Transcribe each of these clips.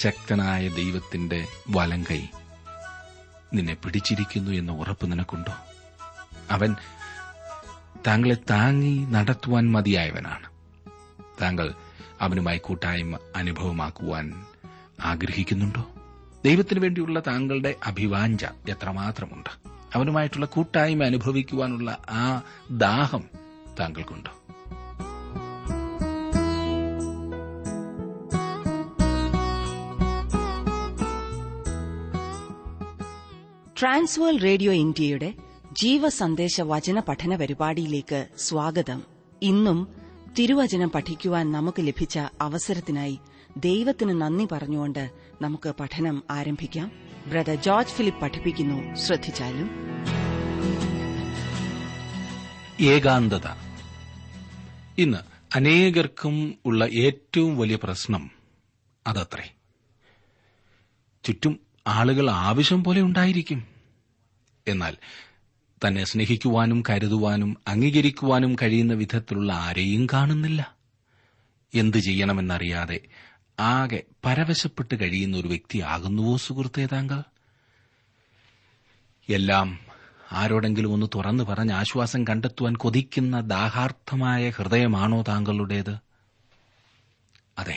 ശക്തനായ ദൈവത്തിന്റെ വലങ്കൈ നിന്നെ പിടിച്ചിരിക്കുന്നു എന്ന ഉറപ്പ് നിനക്കുണ്ടോ അവൻ താങ്കളെ താങ്ങി നടത്തുവാൻ മതിയായവനാണ് താങ്കൾ അവനുമായി കൂട്ടായ്മ അനുഭവമാക്കുവാൻ ആഗ്രഹിക്കുന്നുണ്ടോ ദൈവത്തിനു വേണ്ടിയുള്ള താങ്കളുടെ അഭിവാഞ്ച എത്രമാത്രമുണ്ട് അവനുമായിട്ടുള്ള കൂട്ടായ്മ അനുഭവിക്കുവാനുള്ള ആ ദാഹം താങ്കൾക്കുണ്ടോ ട്രാൻസ്വേൾ റേഡിയോ ഇന്ത്യയുടെ ജീവസന്ദേശ വചന പഠന പരിപാടിയിലേക്ക് സ്വാഗതം ഇന്നും തിരുവചനം പഠിക്കുവാൻ നമുക്ക് ലഭിച്ച അവസരത്തിനായി ദൈവത്തിന് നന്ദി പറഞ്ഞുകൊണ്ട് നമുക്ക് പഠനം ആരംഭിക്കാം ബ്രദർ ജോർജ് ഫിലിപ്പ് പഠിപ്പിക്കുന്നു ശ്രദ്ധിച്ചാലും ഏകാന്തത ഇന്ന് അനേകർക്കും ഉള്ള ഏറ്റവും വലിയ പ്രശ്നം അതത്രേ ചുറ്റും ആളുകൾ ആവശ്യം പോലെ ഉണ്ടായിരിക്കും എന്നാൽ തന്നെ സ്നേഹിക്കുവാനും കരുതുവാനും അംഗീകരിക്കുവാനും കഴിയുന്ന വിധത്തിലുള്ള ആരെയും കാണുന്നില്ല എന്തു ചെയ്യണമെന്നറിയാതെ ആകെ പരവശപ്പെട്ട് കഴിയുന്ന ഒരു വ്യക്തിയാകുന്നുവോ സുഹൃത്തേ താങ്കൾ എല്ലാം ആരോടെങ്കിലും ഒന്ന് തുറന്നു പറഞ്ഞ് ആശ്വാസം കണ്ടെത്തുവാൻ കൊതിക്കുന്ന ദാഹാർത്ഥമായ ഹൃദയമാണോ താങ്കളുടേത് അതെ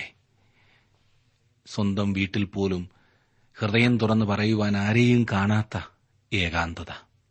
സ്വന്തം വീട്ടിൽ പോലും ഹൃദയം തുറന്നു പറയുവാൻ ആരെയും കാണാത്ത ഏകാന്തത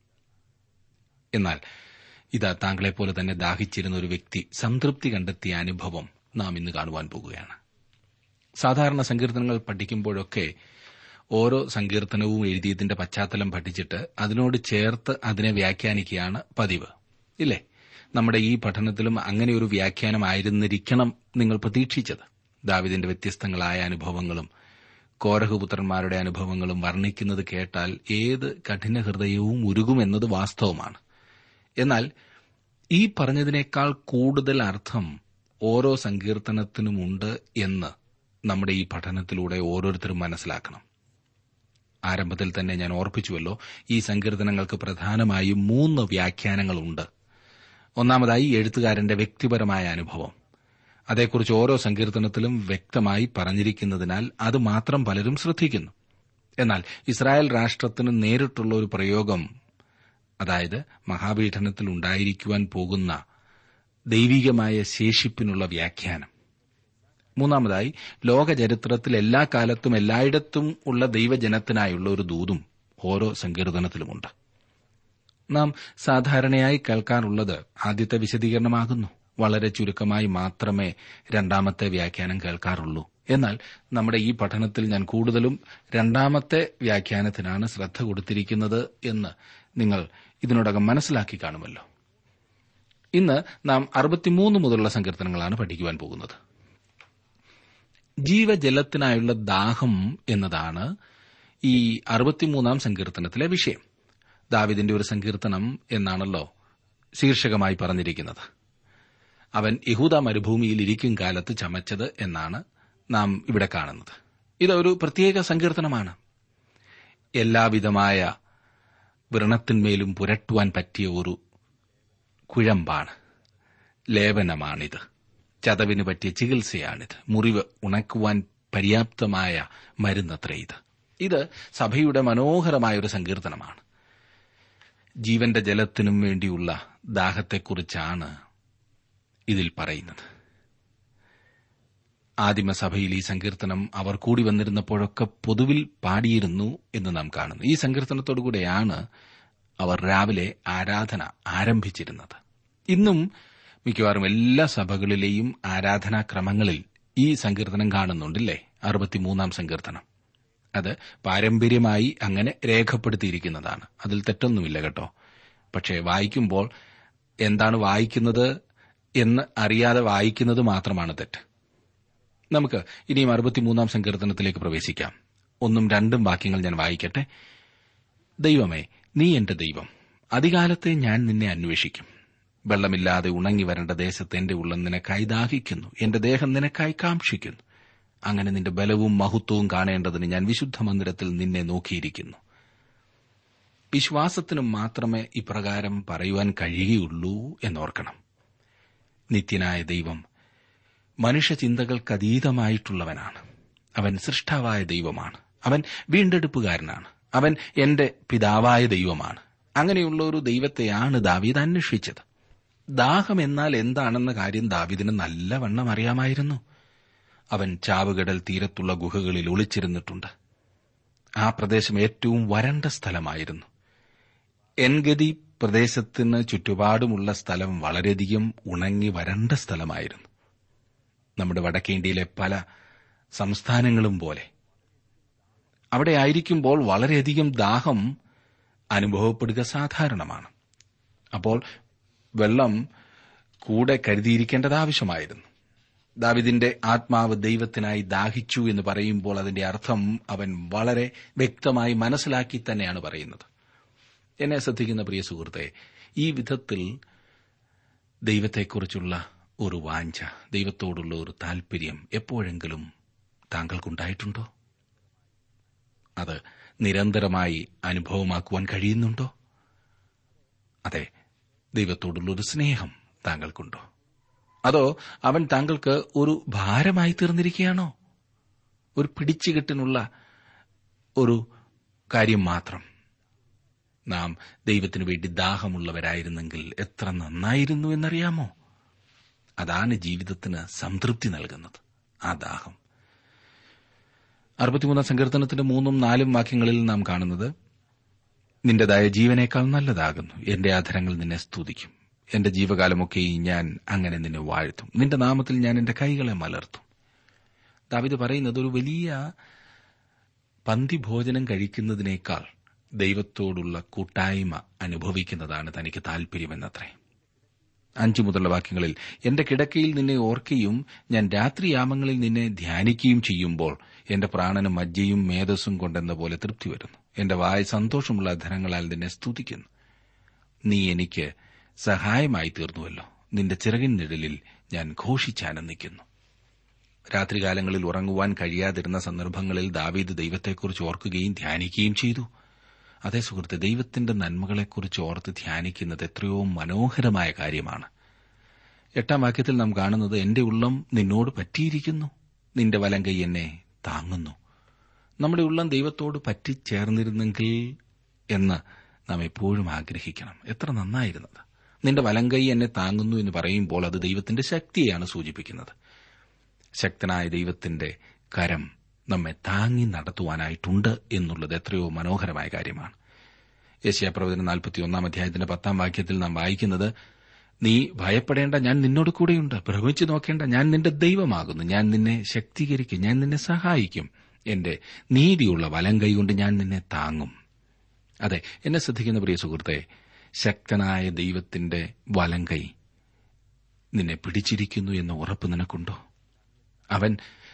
എന്നാൽ ഇതാ താങ്കളെപ്പോലെ തന്നെ ദാഹിച്ചിരുന്ന ഒരു വ്യക്തി സംതൃപ്തി കണ്ടെത്തിയ അനുഭവം നാം ഇന്ന് കാണുവാൻ പോകുകയാണ് സാധാരണ സങ്കീർത്തനങ്ങൾ പഠിക്കുമ്പോഴൊക്കെ ഓരോ സങ്കീർത്തനവും എഴുതിയതിന്റെ പശ്ചാത്തലം പഠിച്ചിട്ട് അതിനോട് ചേർത്ത് അതിനെ വ്യാഖ്യാനിക്കുകയാണ് പതിവ് ഇല്ലേ നമ്മുടെ ഈ പഠനത്തിലും അങ്ങനെ ഒരു വ്യാഖ്യാനമായിരുന്നിരിക്കണം നിങ്ങൾ പ്രതീക്ഷിച്ചത് ദാവിദിന്റെ വ്യത്യസ്തങ്ങളായ അനുഭവങ്ങളും കോരഹുപുത്രന്മാരുടെ അനുഭവങ്ങളും വർണ്ണിക്കുന്നത് കേട്ടാൽ ഏത് കഠിന ഹൃദയവും ഉരുകുമെന്നത് വാസ്തവമാണ് എന്നാൽ ഈ പറഞ്ഞതിനേക്കാൾ കൂടുതൽ അർത്ഥം ഓരോ സങ്കീർത്തനത്തിനുമുണ്ട് എന്ന് നമ്മുടെ ഈ പഠനത്തിലൂടെ ഓരോരുത്തരും മനസ്സിലാക്കണം ആരംഭത്തിൽ തന്നെ ഞാൻ ഓർപ്പിച്ചുവല്ലോ ഈ സങ്കീർത്തനങ്ങൾക്ക് പ്രധാനമായും മൂന്ന് വ്യാഖ്യാനങ്ങളുണ്ട് ഒന്നാമതായി എഴുത്തുകാരന്റെ വ്യക്തിപരമായ അനുഭവം അതേക്കുറിച്ച് ഓരോ സങ്കീർത്തനത്തിലും വ്യക്തമായി പറഞ്ഞിരിക്കുന്നതിനാൽ അത് മാത്രം പലരും ശ്രദ്ധിക്കുന്നു എന്നാൽ ഇസ്രായേൽ രാഷ്ട്രത്തിന് നേരിട്ടുള്ള ഒരു പ്രയോഗം അതായത് മഹാപീഠനത്തിൽ ഉണ്ടായിരിക്കുവാൻ പോകുന്ന ദൈവികമായ ശേഷിപ്പിനുള്ള വ്യാഖ്യാനം മൂന്നാമതായി ലോകചരിത്രത്തിൽ എല്ലാ കാലത്തും എല്ലായിടത്തും ഉള്ള ദൈവജനത്തിനായുള്ള ഒരു ദൂതും ഓരോ സങ്കീർത്തനത്തിലുമുണ്ട് നാം സാധാരണയായി കേൾക്കാറുള്ളത് ആദ്യത്തെ വിശദീകരണമാകുന്നു വളരെ ചുരുക്കമായി മാത്രമേ രണ്ടാമത്തെ വ്യാഖ്യാനം കേൾക്കാറുള്ളൂ എന്നാൽ നമ്മുടെ ഈ പഠനത്തിൽ ഞാൻ കൂടുതലും രണ്ടാമത്തെ വ്യാഖ്യാനത്തിനാണ് ശ്രദ്ധ കൊടുത്തിരിക്കുന്നത് എന്ന് നിങ്ങൾ ഇതിനോടകം മനസ്സിലാക്കി കാണുമല്ലോ ഇന്ന് നാം അറുപത്തിമൂന്ന് മുതലുള്ള സങ്കീർത്തനങ്ങളാണ് പഠിക്കുവാൻ പോകുന്നത് ജീവജലത്തിനായുള്ള ദാഹം എന്നതാണ് ഈ അറുപത്തിമൂന്നാം സങ്കീർത്തനത്തിലെ വിഷയം ദാവിദിന്റെ ഒരു സങ്കീർത്തനം എന്നാണല്ലോ ശീർഷകമായി പറഞ്ഞിരിക്കുന്നത് അവൻ യഹൂദ മരുഭൂമിയിൽ ഇരിക്കും കാലത്ത് ചമച്ചത് എന്നാണ് നാം ഇവിടെ കാണുന്നത് ഇതൊരു പ്രത്യേക സങ്കീർത്തനമാണ് എല്ലാവിധമായ വ്രണത്തിന്മേലും പുരട്ടുവാൻ പറ്റിയ ഒരു കുഴമ്പാണ് ലേപനമാണിത് ചതവിന് പറ്റിയ ചികിത്സയാണിത് മുറിവ് ഉണക്കുവാൻ പര്യാപ്തമായ മരുന്നത്രേ ഇത് ഇത് സഭയുടെ മനോഹരമായ ഒരു സങ്കീർത്തനമാണ് ജീവന്റെ ജലത്തിനും വേണ്ടിയുള്ള ദാഹത്തെക്കുറിച്ചാണ് ഇതിൽ പറയുന്നത് ആദിമസഭയിൽ ഈ സങ്കീർത്തനം അവർ കൂടി വന്നിരുന്നപ്പോഴൊക്കെ പൊതുവിൽ പാടിയിരുന്നു എന്ന് നാം കാണുന്നു ഈ സങ്കീർത്തനത്തോടുകൂടെയാണ് അവർ രാവിലെ ആരാധന ആരംഭിച്ചിരുന്നത് ഇന്നും മിക്കവാറും എല്ലാ സഭകളിലെയും ആരാധനാക്രമങ്ങളിൽ ഈ സങ്കീർത്തനം കാണുന്നുണ്ടല്ലേ അറുപത്തിമൂന്നാം സങ്കീർത്തനം അത് പാരമ്പര്യമായി അങ്ങനെ രേഖപ്പെടുത്തിയിരിക്കുന്നതാണ് അതിൽ തെറ്റൊന്നുമില്ല കേട്ടോ പക്ഷേ വായിക്കുമ്പോൾ എന്താണ് വായിക്കുന്നത് എന്ന് അറിയാതെ വായിക്കുന്നത് മാത്രമാണ് തെറ്റ് നമുക്ക് ഇനിയും അറുപത്തിമൂന്നാം സങ്കീർത്തനത്തിലേക്ക് പ്രവേശിക്കാം ഒന്നും രണ്ടും വാക്യങ്ങൾ ഞാൻ വായിക്കട്ടെ ദൈവമേ നീ എന്റെ ദൈവം അധികാലത്തെ ഞാൻ നിന്നെ അന്വേഷിക്കും വെള്ളമില്ലാതെ ഉണങ്ങി വരേണ്ട ദേശത്ത് എന്റെ ഉള്ളം നിനക്കായി ദാഹിക്കുന്നു എന്റെ ദേഹം നിനക്കായി കാക്ഷിക്കുന്നു അങ്ങനെ നിന്റെ ബലവും മഹത്വവും കാണേണ്ടതിന് ഞാൻ വിശുദ്ധ മന്ദിരത്തിൽ നിന്നെ നോക്കിയിരിക്കുന്നു വിശ്വാസത്തിന് മാത്രമേ ഇപ്രകാരം പറയുവാൻ കഴിയുകയുള്ളൂ എന്നോർക്കണം നിത്യനായ ദൈവം മനുഷ്യചിന്തകൾക്കതീതമായിട്ടുള്ളവനാണ് അവൻ സൃഷ്ടാവായ ദൈവമാണ് അവൻ വീണ്ടെടുപ്പുകാരനാണ് അവൻ എന്റെ പിതാവായ ദൈവമാണ് അങ്ങനെയുള്ള ഒരു ദൈവത്തെയാണ് ദാവീദ് അന്വേഷിച്ചത് ദാഹം എന്നാൽ എന്താണെന്ന കാര്യം ദാവീദിന് നല്ലവണ്ണം അറിയാമായിരുന്നു അവൻ ചാവുകടൽ തീരത്തുള്ള ഗുഹകളിൽ ഒളിച്ചിരുന്നിട്ടുണ്ട് ആ പ്രദേശം ഏറ്റവും വരണ്ട സ്ഥലമായിരുന്നു എൻഗതി പ്രദേശത്തിന് ചുറ്റുപാടുമുള്ള സ്ഥലം വളരെയധികം ഉണങ്ങി വരണ്ട സ്ഥലമായിരുന്നു നമ്മുടെ വടക്കേന്ത്യയിലെ പല സംസ്ഥാനങ്ങളും പോലെ അവിടെ ആയിരിക്കുമ്പോൾ വളരെയധികം ദാഹം അനുഭവപ്പെടുക സാധാരണമാണ് അപ്പോൾ വെള്ളം കൂടെ കരുതിയിരിക്കേണ്ടത് ആവശ്യമായിരുന്നു ദാവിദിന്റെ ആത്മാവ് ദൈവത്തിനായി ദാഹിച്ചു എന്ന് പറയുമ്പോൾ അതിന്റെ അർത്ഥം അവൻ വളരെ വ്യക്തമായി മനസ്സിലാക്കി തന്നെയാണ് പറയുന്നത് എന്നെ ശ്രദ്ധിക്കുന്ന പ്രിയ സുഹൃത്തെ ഈ വിധത്തിൽ ദൈവത്തെക്കുറിച്ചുള്ള ഒരു വാഞ്ച ദൈവത്തോടുള്ള ഒരു താൽപര്യം എപ്പോഴെങ്കിലും താങ്കൾക്കുണ്ടായിട്ടുണ്ടോ അത് നിരന്തരമായി അനുഭവമാക്കുവാൻ കഴിയുന്നുണ്ടോ അതെ ദൈവത്തോടുള്ള ഒരു സ്നേഹം താങ്കൾക്കുണ്ടോ അതോ അവൻ താങ്കൾക്ക് ഒരു ഭാരമായി തീർന്നിരിക്കുകയാണോ ഒരു പിടിച്ചുകെട്ടിനുള്ള ഒരു കാര്യം മാത്രം നാം ദൈവത്തിനു വേണ്ടി ദാഹമുള്ളവരായിരുന്നെങ്കിൽ എത്ര നന്നായിരുന്നു എന്നറിയാമോ അതാണ് ജീവിതത്തിന് സംതൃപ്തി നൽകുന്നത് ആ ദാഹം അറുപത്തിമൂന്നാം സങ്കീർത്തനത്തിന്റെ മൂന്നും നാലും വാക്യങ്ങളിൽ നാം കാണുന്നത് നിന്റേതായ ജീവനേക്കാൾ നല്ലതാകുന്നു എന്റെ ആധരങ്ങൾ നിന്നെ സ്തുതിക്കും എന്റെ ജീവകാലമൊക്കെ ഞാൻ അങ്ങനെ നിന്നെ വാഴ്ത്തും നിന്റെ നാമത്തിൽ ഞാൻ എന്റെ കൈകളെ മലർത്തും ദാവിത് പറയുന്നത് ഒരു വലിയ പന്തി ഭോജനം കഴിക്കുന്നതിനേക്കാൾ ദൈവത്തോടുള്ള കൂട്ടായ്മ അനുഭവിക്കുന്നതാണ് തനിക്ക് താൽപര്യമെന്നത്രേ അഞ്ചു മുതലുള്ള വാക്യങ്ങളിൽ എന്റെ കിടക്കയിൽ നിന്നെ ഓർക്കുകയും ഞാൻ രാത്രിയാമങ്ങളിൽ നിന്നെ ധ്യാനിക്കുകയും ചെയ്യുമ്പോൾ എന്റെ പ്രാണനും മജ്ജയും മേധസ്സും കൊണ്ടെന്ന പോലെ തൃപ്തി വരുന്നു എന്റെ വായ സന്തോഷമുള്ള ധനങ്ങളാൽ നിന്നെ സ്തുതിക്കുന്നു നീ എനിക്ക് സഹായമായി തീർന്നുവല്ലോ നിന്റെ ചിറകിൻ നിഴലിൽ ഞാൻ ഘോഷിച്ചാനന്ദിക്കുന്നു രാത്രികാലങ്ങളിൽ ഉറങ്ങുവാൻ കഴിയാതിരുന്ന സന്ദർഭങ്ങളിൽ ദാവീദ് ദൈവത്തെക്കുറിച്ച് ഓർക്കുകയും ധ്യാനിക്കുകയും ചെയ്തു അതേ സുഹൃത്ത് ദൈവത്തിന്റെ നന്മകളെക്കുറിച്ച് ഓർത്ത് ധ്യാനിക്കുന്നത് എത്രയോ മനോഹരമായ കാര്യമാണ് എട്ടാം വാക്യത്തിൽ നാം കാണുന്നത് എന്റെ ഉള്ളം നിന്നോട് പറ്റിയിരിക്കുന്നു നിന്റെ വലം കൈ എന്നെ താങ്ങുന്നു നമ്മുടെ ഉള്ളം ദൈവത്തോട് പറ്റിച്ചേർന്നിരുന്നെങ്കിൽ എന്ന് നാം എപ്പോഴും ആഗ്രഹിക്കണം എത്ര നന്നായിരുന്നത് നിന്റെ വലം കൈ എന്നെ താങ്ങുന്നു എന്ന് പറയുമ്പോൾ അത് ദൈവത്തിന്റെ ശക്തിയെയാണ് സൂചിപ്പിക്കുന്നത് ശക്തനായ ദൈവത്തിന്റെ കരം നമ്മെ താങ്ങി നടത്തുവാനായിട്ടുണ്ട് എന്നുള്ളത് എത്രയോ മനോഹരമായ കാര്യമാണ് യശയാപ്രവചന നാൽപ്പത്തിയൊന്നാം അധ്യായത്തിന്റെ പത്താം വാക്യത്തിൽ നാം വായിക്കുന്നത് നീ ഭയപ്പെടേണ്ട ഞാൻ നിന്നോട് കൂടെയുണ്ട് ഭ്രമിച്ചു നോക്കേണ്ട ഞാൻ നിന്റെ ദൈവമാകുന്നു ഞാൻ നിന്നെ ശക്തീകരിക്കും ഞാൻ നിന്നെ സഹായിക്കും എന്റെ നീതിയുള്ള വലം കൈകൊണ്ട് ഞാൻ നിന്നെ താങ്ങും അതെ എന്നെ ശ്രദ്ധിക്കുന്ന പ്രിയ സുഹൃത്തെ ശക്തനായ ദൈവത്തിന്റെ വലം കൈ നിന്നെ പിടിച്ചിരിക്കുന്നു എന്ന ഉറപ്പ് നിനക്കുണ്ടോ അവൻ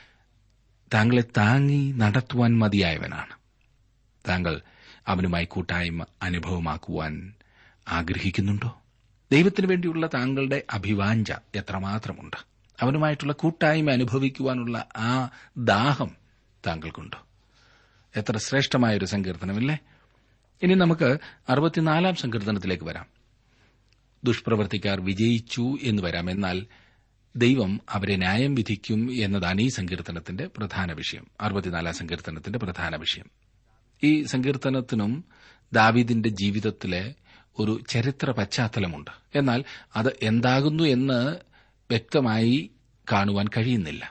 താങ്കളെ താങ്ങി നടത്തുവാൻ മതിയായവനാണ് താങ്കൾ അവനുമായി കൂട്ടായ്മ അനുഭവമാക്കുവാൻ ആഗ്രഹിക്കുന്നുണ്ടോ ദൈവത്തിനു വേണ്ടിയുള്ള താങ്കളുടെ അഭിവാഞ്ച എത്രമാത്രമുണ്ട് അവനുമായിട്ടുള്ള കൂട്ടായ്മ അനുഭവിക്കുവാനുള്ള ആ ദാഹം താങ്കൾക്കുണ്ടോ എത്ര ശ്രേഷ്ഠമായ ഒരു സങ്കീർത്തനമില്ലേ ഇനി നമുക്ക് അറുപത്തിനാലാം സങ്കീർത്തനത്തിലേക്ക് വരാം ദുഷ്പ്രവർത്തിക്കാർ വിജയിച്ചു എന്ന് വരാം എന്നാൽ ദൈവം അവരെ ന്യായം വിധിക്കും എന്നതാണ് ഈ സങ്കീർത്തനത്തിന്റെ പ്രധാന വിഷയം അറുപത്തിനാലാം സങ്കീർത്തനത്തിന്റെ പ്രധാന വിഷയം ഈ സങ്കീർത്തനത്തിനും ദാവീദിന്റെ ജീവിതത്തിലെ ഒരു ചരിത്ര പശ്ചാത്തലമുണ്ട് എന്നാൽ അത് എന്താകുന്നു എന്ന് വ്യക്തമായി കാണുവാൻ കഴിയുന്നില്ല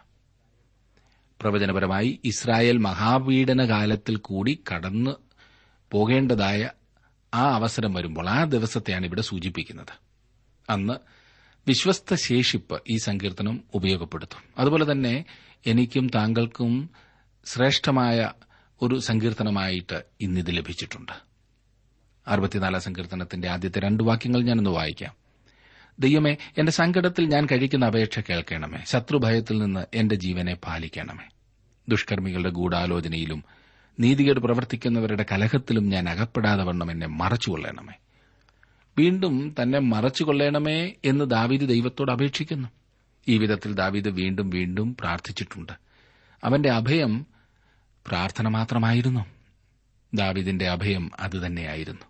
പ്രവചനപരമായി ഇസ്രായേൽ മഹാപീഡന കാലത്തിൽ കൂടി കടന്നു പോകേണ്ടതായ ആ അവസരം വരുമ്പോൾ ആ ദിവസത്തെയാണ് ഇവിടെ സൂചിപ്പിക്കുന്നത് അന്ന് വിശ്വസ്ത ശേഷിപ്പ് ഈ സങ്കീർത്തനം ഉപയോഗപ്പെടുത്തും അതുപോലെ തന്നെ എനിക്കും താങ്കൾക്കും ശ്രേഷ്ഠമായ ഒരു സങ്കീർത്തനമായിട്ട് ഇന്നിത് ലഭിച്ചിട്ടുണ്ട് അറുപത്തിനാലാം സങ്കീർത്തനത്തിന്റെ ആദ്യത്തെ രണ്ട് വാക്യങ്ങൾ ഞാനൊന്ന് വായിക്കാം ദൈവമേ എന്റെ സങ്കടത്തിൽ ഞാൻ കഴിക്കുന്ന അപേക്ഷ കേൾക്കണമേ ശത്രുഭയത്തിൽ നിന്ന് എന്റെ ജീവനെ പാലിക്കണമേ ദുഷ്കർമ്മികളുടെ ഗൂഢാലോചനയിലും നീതികേട് പ്രവർത്തിക്കുന്നവരുടെ കലഹത്തിലും ഞാൻ അകപ്പെടാതെ വണ്ണം എന്നെ മറച്ചുകൊള്ളണമേ വീണ്ടും തന്നെ മറച്ചുകൊള്ളണമേ എന്ന് ദാവീദ് ദൈവത്തോട് അപേക്ഷിക്കുന്നു ഈ വിധത്തിൽ ദാവീദ് വീണ്ടും വീണ്ടും പ്രാർത്ഥിച്ചിട്ടുണ്ട് അവന്റെ അഭയം പ്രാർത്ഥന മാത്രമായിരുന്നു ദാവീദിന്റെ അഭയം അതുതന്നെയായിരുന്നു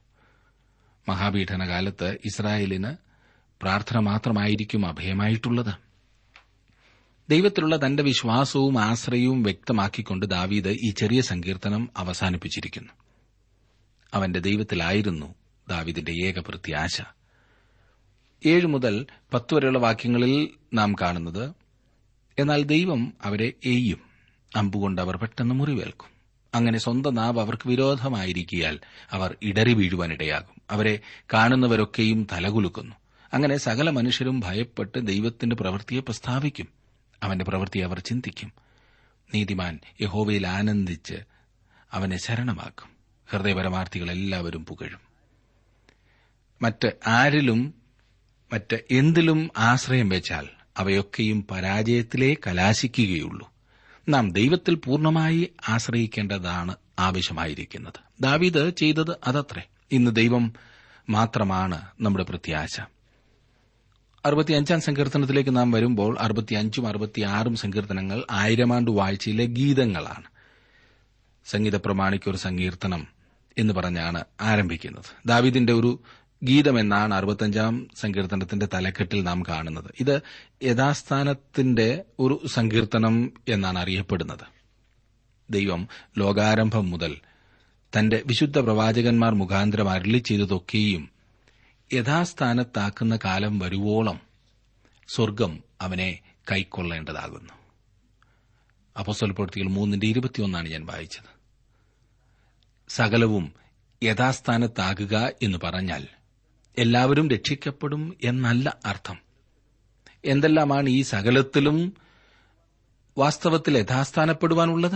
മഹാപീഠനകാലത്ത് ഇസ്രായേലിന് പ്രാർത്ഥന മാത്രമായിരിക്കും അഭയമായിട്ടുള്ളത് ദൈവത്തിലുള്ള തന്റെ വിശ്വാസവും ആശ്രയവും വ്യക്തമാക്കിക്കൊണ്ട് ദാവീദ് ഈ ചെറിയ സങ്കീർത്തനം അവസാനിപ്പിച്ചിരിക്കുന്നു അവന്റെ ദൈവത്തിലായിരുന്നു ദാവീദിന്റെ ഏക പ്രത്യാശ ഏഴ് മുതൽ പത്ത് വരെയുള്ള വാക്യങ്ങളിൽ നാം കാണുന്നത് എന്നാൽ ദൈവം അവരെ എയ്യും അമ്പുകൊണ്ട് അവർ പെട്ടെന്ന് മുറിവേൽക്കും അങ്ങനെ സ്വന്തം നാവ് അവർക്ക് വിരോധമായിരിക്കിയാൽ അവർ ഇടറി വീഴുവാനിടയാകും അവരെ കാണുന്നവരൊക്കെയും തലകുലുക്കുന്നു അങ്ങനെ സകല മനുഷ്യരും ഭയപ്പെട്ട് ദൈവത്തിന്റെ പ്രവൃത്തിയെ പ്രസ്താവിക്കും അവന്റെ പ്രവൃത്തി അവർ ചിന്തിക്കും നീതിമാൻ യഹോവയിൽ ആനന്ദിച്ച് അവനെ ശരണമാക്കും ഹൃദയപരമാർത്ഥികൾ എല്ലാവരും പുകഴും മറ്റ് ആരിലും മറ്റ് എന്തിലും ആശ്രയം വെച്ചാൽ അവയൊക്കെയും പരാജയത്തിലേ കലാശിക്കുകയുള്ളൂ നാം ദൈവത്തിൽ പൂർണ്ണമായി ആശ്രയിക്കേണ്ടതാണ് ആവശ്യമായിരിക്കുന്നത് ദാവീദ് ചെയ്തത് അതത്രേ ഇന്ന് ദൈവം മാത്രമാണ് നമ്മുടെ പ്രത്യാശ അറുപത്തിയഞ്ചാം സങ്കീർത്തനത്തിലേക്ക് നാം വരുമ്പോൾ അറുപത്തിയഞ്ചും അറുപത്തിയാറും സങ്കീർത്തനങ്ങൾ ആയിരമാണ്ട് വാഴ്ചയിലെ ഗീതങ്ങളാണ് സംഗീത പ്രമാണിക്ക് ഒരു സങ്കീർത്തനം എന്ന് പറഞ്ഞാണ് ആരംഭിക്കുന്നത് ദാവീദിന്റെ ഒരു ഗീതമെന്നാണ് അറുപത്തഞ്ചാം സങ്കീർത്തനത്തിന്റെ തലക്കെട്ടിൽ നാം കാണുന്നത് ഇത് യഥാസ്ഥാനത്തിന്റെ ഒരു സങ്കീർത്തനം എന്നാണ് അറിയപ്പെടുന്നത് ദൈവം ലോകാരംഭം മുതൽ തന്റെ വിശുദ്ധ പ്രവാചകന്മാർ മുഖാന്തരം അരളി ചെയ്തതൊക്കെയും യഥാസ്ഥാനത്താക്കുന്ന കാലം വരുവോളം സ്വർഗം അവനെ കൈക്കൊള്ളേണ്ടതാകുന്നു അപ്പോസ്തല പ്രവൃത്തികൾ മൂന്നിന്റെ ഇരുപത്തിയൊന്നാണ് ഞാൻ വായിച്ചത് സകലവും യഥാസ്ഥാനത്താകുക എന്ന് പറഞ്ഞാൽ എല്ലാവരും രക്ഷിക്കപ്പെടും എന്നല്ല അർത്ഥം എന്തെല്ലാമാണ് ഈ സകലത്തിലും വാസ്തവത്തിൽ യഥാസ്ഥാനപ്പെടുവാനുള്ളത്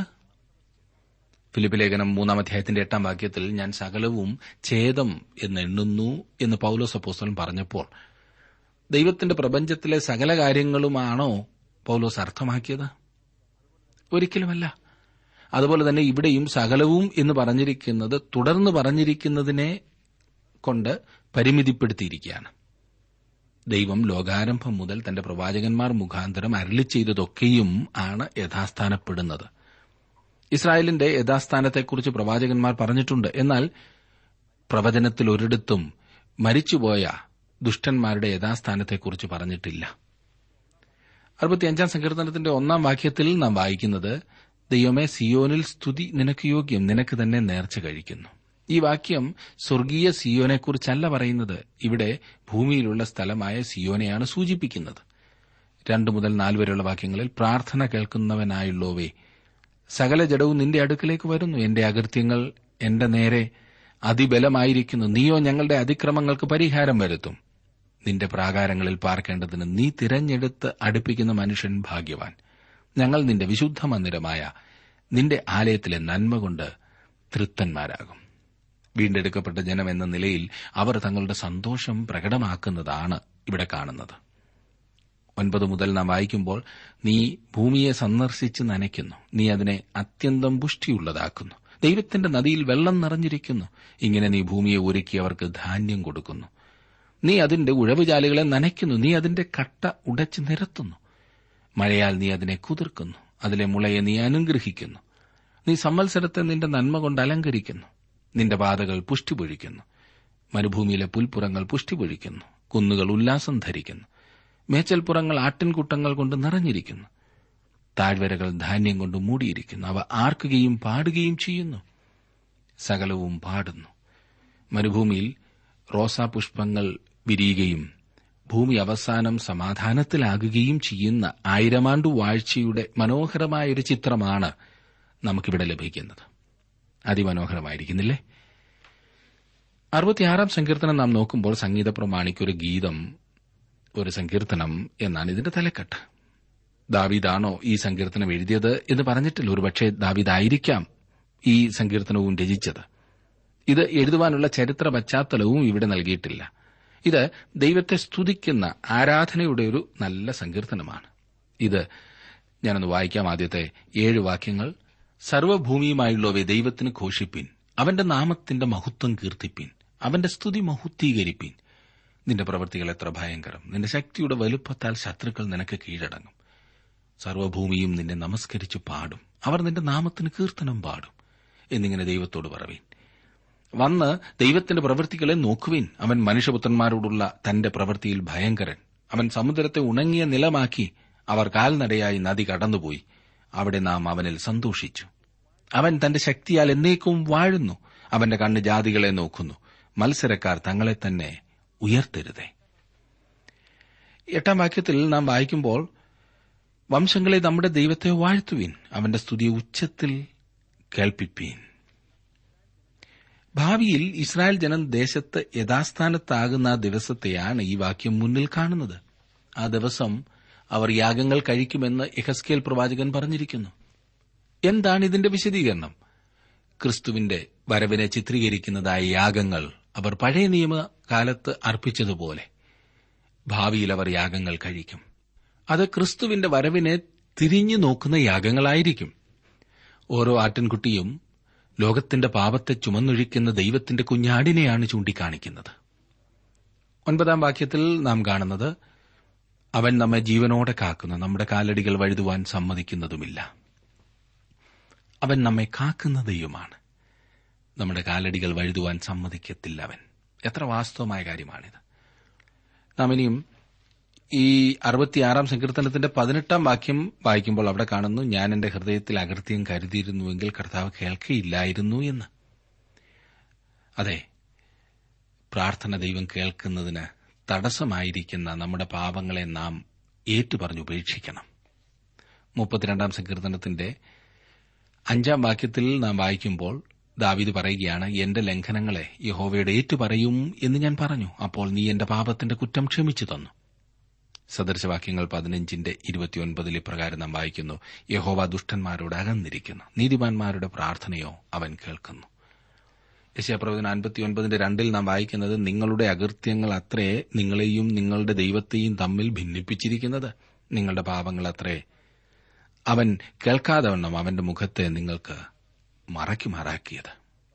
ഫിലിപ്പ് ലേഖനം മൂന്നാം അധ്യായത്തിന്റെ എട്ടാം വാക്യത്തിൽ ഞാൻ സകലവും ഛേദം എന്ന് എണ്ണുന്നു എന്ന് പൌലോസ് അപ്പോസ്തലൻ പറഞ്ഞപ്പോൾ ദൈവത്തിന്റെ പ്രപഞ്ചത്തിലെ സകല കാര്യങ്ങളുമാണോ പൌലോസ് അർത്ഥമാക്കിയത് ഒരിക്കലുമല്ല അതുപോലെ തന്നെ ഇവിടെയും സകലവും എന്ന് പറഞ്ഞിരിക്കുന്നത് തുടർന്ന് പറഞ്ഞിരിക്കുന്നതിനെ കൊണ്ട് പരിമിതിപ്പെടുത്തിയിരിക്കുകയാണ് ദൈവം ലോകാരംഭം മുതൽ തന്റെ പ്രവാചകന്മാർ മുഖാന്തരം അരളി ചെയ്തതൊക്കെയും ആണ് യഥാസ്ഥാനപ്പെടുന്നത് ഇസ്രായേലിന്റെ യഥാസ്ഥാനത്തെക്കുറിച്ച് പ്രവാചകന്മാർ പറഞ്ഞിട്ടുണ്ട് എന്നാൽ പ്രവചനത്തിൽ ഒരിടത്തും മരിച്ചുപോയ ദുഷ്ടന്മാരുടെ യഥാസ്ഥാനത്തെക്കുറിച്ച് പറഞ്ഞിട്ടില്ല അറുപത്തിയഞ്ചാം സങ്കീർത്തനത്തിന്റെ ഒന്നാം വാക്യത്തിൽ നാം വായിക്കുന്നത് ദൈവമേ സിയോനിൽ സ്തുതി നിനക്ക് യോഗ്യം നിനക്ക് തന്നെ നേർച്ച കഴിക്കുന്നു ഈ വാക്യം സ്വർഗീയ സിയോനെക്കുറിച്ചല്ല പറയുന്നത് ഇവിടെ ഭൂമിയിലുള്ള സ്ഥലമായ സിയോനെയാണ് സൂചിപ്പിക്കുന്നത് രണ്ടു മുതൽ നാല് വരെയുള്ള വാക്യങ്ങളിൽ പ്രാർത്ഥന കേൾക്കുന്നവനായുള്ളോവേ സകല ജഡവും നിന്റെ അടുക്കലേക്ക് വരുന്നു എന്റെ അകൃത്യങ്ങൾ എന്റെ നേരെ അതിബലമായിരിക്കുന്നു നീയോ ഞങ്ങളുടെ അതിക്രമങ്ങൾക്ക് പരിഹാരം വരുത്തും നിന്റെ പ്രാകാരങ്ങളിൽ പാർക്കേണ്ടതിന് നീ തിരഞ്ഞെടുത്ത് അടുപ്പിക്കുന്ന മനുഷ്യൻ ഭാഗ്യവാൻ ഞങ്ങൾ നിന്റെ വിശുദ്ധ മന്ദിരമായ നിന്റെ ആലയത്തിലെ നന്മ കൊണ്ട് തൃപ്തന്മാരാകും വീണ്ടെടുക്കപ്പെട്ട ജനം എന്ന നിലയിൽ അവർ തങ്ങളുടെ സന്തോഷം പ്രകടമാക്കുന്നതാണ് ഇവിടെ കാണുന്നത് ഒൻപത് മുതൽ നാം വായിക്കുമ്പോൾ നീ ഭൂമിയെ സന്ദർശിച്ച് നനയ്ക്കുന്നു നീ അതിനെ അത്യന്തം പുഷ്ടിയുള്ളതാക്കുന്നു ദൈവത്തിന്റെ നദിയിൽ വെള്ളം നിറഞ്ഞിരിക്കുന്നു ഇങ്ങനെ നീ ഭൂമിയെ ഒരുക്കി അവർക്ക് ധാന്യം കൊടുക്കുന്നു നീ അതിന്റെ ഉഴവുചാലുകളെ നനയ്ക്കുന്നു നീ അതിന്റെ കട്ട ഉടച്ചു നിരത്തുന്നു മഴയാൽ നീ അതിനെ കുതിർക്കുന്നു അതിലെ മുളയെ നീ അനുഗ്രഹിക്കുന്നു നീ സംവത്സരത്തെ നിന്റെ നന്മ കൊണ്ട് അലങ്കരിക്കുന്നു നിന്റെ പാതകൾ പുഷ്ടി പൊഴിക്കുന്നു മരുഭൂമിയിലെ പുൽപ്പുറങ്ങൾ പുഷ്ടി പൊഴിക്കുന്നു കുന്നുകൾ ഉല്ലാസം ധരിക്കുന്നു മേച്ചൽപ്പുറങ്ങൾ ആട്ടിൻകൂട്ടങ്ങൾ കൊണ്ട് നിറഞ്ഞിരിക്കുന്നു താഴ്വരകൾ ധാന്യം കൊണ്ട് മൂടിയിരിക്കുന്നു അവ ആർക്കുകയും പാടുകയും ചെയ്യുന്നു സകലവും പാടുന്നു മരുഭൂമിയിൽ റോസാപുഷ്പങ്ങൾ വിരിയുകയും ഭൂമി അവസാനം സമാധാനത്തിലാകുകയും ചെയ്യുന്ന ആയിരമാണ്ടു വാഴ്ചയുടെ മനോഹരമായ ഒരു ചിത്രമാണ് നമുക്കിവിടെ ലഭിക്കുന്നത് അതിമനോഹരമായിരിക്കുന്നില്ലേ അറുപത്തിയാറാം സങ്കീർത്തനം നാം നോക്കുമ്പോൾ സംഗീത പ്രമാണിക്കൊരു ഗീതം ഒരു സങ്കീർത്തനം എന്നാണ് ഇതിന്റെ തലക്കെട്ട് ദാവീദാണോ ഈ സങ്കീർത്തനം എഴുതിയത് എന്ന് പറഞ്ഞിട്ടില്ല ഒരുപക്ഷെ ദാവീദായിരിക്കാം ഈ സങ്കീർത്തനവും രചിച്ചത് ഇത് എഴുതുവാനുള്ള ചരിത്ര പശ്ചാത്തലവും ഇവിടെ നൽകിയിട്ടില്ല ഇത് ദൈവത്തെ സ്തുതിക്കുന്ന ആരാധനയുടെ ഒരു നല്ല സങ്കീർത്തനമാണ് ഇത് ഞാനൊന്ന് വായിക്കാം ആദ്യത്തെ ഏഴ് വാക്യങ്ങൾ സർവ്വഭൂമിയുമായുള്ളവയെ ദൈവത്തിന് ഘോഷിപ്പിൻ അവന്റെ നാമത്തിന്റെ മഹത്വം കീർത്തിപ്പിൻ അവന്റെ സ്തുതി മഹുദ്ധീകരിപ്പിൻ നിന്റെ പ്രവൃത്തികൾ എത്ര ഭയങ്കരം നിന്റെ ശക്തിയുടെ വലുപ്പത്താൽ ശത്രുക്കൾ നിനക്ക് കീഴടങ്ങും സർവ്വഭൂമിയും നിന്നെ നമസ്കരിച്ച് പാടും അവർ നിന്റെ നാമത്തിന് കീർത്തനം പാടും എന്നിങ്ങനെ ദൈവത്തോട് പറവീൻ വന്ന് ദൈവത്തിന്റെ പ്രവൃത്തികളെ നോക്കുവിൻ അവൻ മനുഷ്യപുത്രന്മാരോടുള്ള തന്റെ പ്രവൃത്തിയിൽ ഭയങ്കരൻ അവൻ സമുദ്രത്തെ ഉണങ്ങിയ നിലമാക്കി അവർ കാൽനടയായി നദി കടന്നുപോയി അവിടെ നാം അവനിൽ സന്തോഷിച്ചു അവൻ തന്റെ ശക്തിയാൽ എന്നേക്കും വാഴുന്നു അവന്റെ കണ്ണ് ജാതികളെ നോക്കുന്നു മത്സരക്കാർ തങ്ങളെ തന്നെ ഉയർത്തരുതേ എട്ടാം വാക്യത്തിൽ നാം വായിക്കുമ്പോൾ വംശങ്ങളെ നമ്മുടെ ദൈവത്തെ വാഴ്ത്തുവിൻ അവന്റെ സ്തുതി ഉച്ചത്തിൽ കേൾപ്പിപ്പീൻ ഭാവിയിൽ ഇസ്രായേൽ ജനം ദേശത്ത് യഥാസ്ഥാനത്താകുന്ന ആ ദിവസത്തെയാണ് ഈ വാക്യം മുന്നിൽ കാണുന്നത് ആ ദിവസം അവർ യാഗങ്ങൾ കഴിക്കുമെന്ന് എഹസ്കേൽ പ്രവാചകൻ പറഞ്ഞിരിക്കുന്നു എന്താണ് ഇതിന്റെ വിശദീകരണം ക്രിസ്തുവിന്റെ വരവിനെ ചിത്രീകരിക്കുന്നതായ യാഗങ്ങൾ അവർ പഴയ നിയമകാലത്ത് അർപ്പിച്ചതുപോലെ ഭാവിയിൽ അവർ യാഗങ്ങൾ കഴിക്കും അത് ക്രിസ്തുവിന്റെ വരവിനെ തിരിഞ്ഞു നോക്കുന്ന യാഗങ്ങളായിരിക്കും ഓരോ ആട്ടിൻകുട്ടിയും ലോകത്തിന്റെ പാപത്തെ ചുമന്നൊഴിക്കുന്ന ദൈവത്തിന്റെ കുഞ്ഞാടിനെയാണ് ചൂണ്ടിക്കാണിക്കുന്നത് ഒൻപതാം വാക്യത്തിൽ നാം കാണുന്നത് അവൻ നമ്മെ ജീവനോടെ കാക്കുന്നു നമ്മുടെ കാലടികൾ വഴുതുവാൻ സമ്മതിക്കുന്നതുമില്ല അവൻ നമ്മെ കാക്കുന്ന ദൈവമാണ് നമ്മുടെ കാലടികൾ വഴുതുവാൻ സമ്മതിക്കത്തില്ല അവൻ എത്ര വാസ്തവമായ കാര്യമാണിത് നാം ഇനിയും ഈ അറുപത്തിയാറാം സങ്കീർത്തനത്തിന്റെ പതിനെട്ടാം വാക്യം വായിക്കുമ്പോൾ അവിടെ കാണുന്നു ഞാൻ എന്റെ ഹൃദയത്തിൽ അകൃത്യം കരുതിയിരുന്നുവെങ്കിൽ കർത്താവ് കേൾക്കയില്ലായിരുന്നു എന്ന് അതെ പ്രാർത്ഥന ദൈവം കേൾക്കുന്നതിന് തടസ്സമായിരിക്കുന്ന നമ്മുടെ പാപങ്ങളെ നാം ഏറ്റുപറഞ്ഞ് ഉപേക്ഷിക്കണം മുപ്പത്തിരണ്ടാം സങ്കീർത്തനത്തിന്റെ അഞ്ചാം വാക്യത്തിൽ നാം വായിക്കുമ്പോൾ ദാവീദ് പറയുകയാണ് എന്റെ ലംഘനങ്ങളെ യഹോവയുടെ ഏറ്റുപറയും എന്ന് ഞാൻ പറഞ്ഞു അപ്പോൾ നീ എന്റെ പാപത്തിന്റെ കുറ്റം ക്ഷമിച്ചു തന്നു സദൃശവാക്യങ്ങൾ പതിനഞ്ചിന്റെ ഇരുപത്തിയൊൻപതിൽ ഇപ്രകാരം നാം വായിക്കുന്നു യഹോവ ദുഷ്ടന്മാരോട് അകന്നിരിക്കുന്നു നീതിമാന്മാരുടെ പ്രാർത്ഥനയോ അവൻ കേൾക്കുന്നു യശയപ്രവചന അൻപത്തിയൊൻപതിന്റെ രണ്ടിൽ നാം വായിക്കുന്നത് നിങ്ങളുടെ അകൃത്യങ്ങൾ അത്രേ നിങ്ങളെയും നിങ്ങളുടെ ദൈവത്തെയും തമ്മിൽ ഭിന്നിപ്പിച്ചിരിക്കുന്നത് നിങ്ങളുടെ പാപങ്ങൾ അത്രേ അവൻ കേൾക്കാതെ വണ്ണം അവന്റെ മുഖത്തെ നിങ്ങൾക്ക് മറയ്ക്കുമാറാക്കിയത്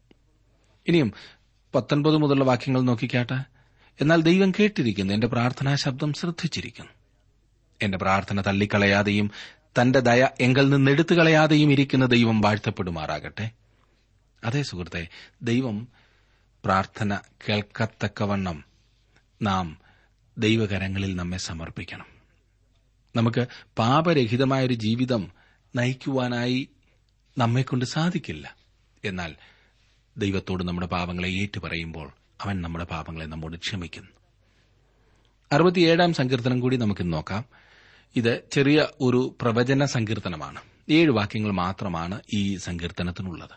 ഇനിയും പത്തൊൻപത് മുതലുള്ള വാക്യങ്ങൾ നോക്കിക്കാട്ടെ എന്നാൽ ദൈവം കേട്ടിരിക്കുന്നു എന്റെ പ്രാർത്ഥനാ ശബ്ദം ശ്രദ്ധിച്ചിരിക്കുന്നു എന്റെ പ്രാർത്ഥന തള്ളിക്കളയാതെയും തന്റെ ദയ എങ്കിൽ നിന്ന് എടുത്തു കളയാതെയും ഇരിക്കുന്ന ദൈവം വാഴ്ത്തപ്പെടുമാറാകട്ടെ അതേ സുഹൃത്തെ ദൈവം പ്രാർത്ഥന കേൾക്കത്തക്കവണ്ണം നാം ദൈവകരങ്ങളിൽ നമ്മെ സമർപ്പിക്കണം നമുക്ക് പാപരഹിതമായൊരു ജീവിതം നയിക്കുവാനായി നമ്മെക്കൊണ്ട് സാധിക്കില്ല എന്നാൽ ദൈവത്തോട് നമ്മുടെ പാപങ്ങളെ ഏറ്റുപറയുമ്പോൾ അവൻ നമ്മുടെ പാപങ്ങളെ നമ്മോട് ക്ഷമിക്കുന്നു അറുപത്തിയേഴാം സങ്കീർത്തനം കൂടി നമുക്ക് നോക്കാം ഇത് ചെറിയ ഒരു പ്രവചന സങ്കീർത്തനമാണ് ഏഴ് വാക്യങ്ങൾ മാത്രമാണ് ഈ സങ്കീർത്തനത്തിനുള്ളത്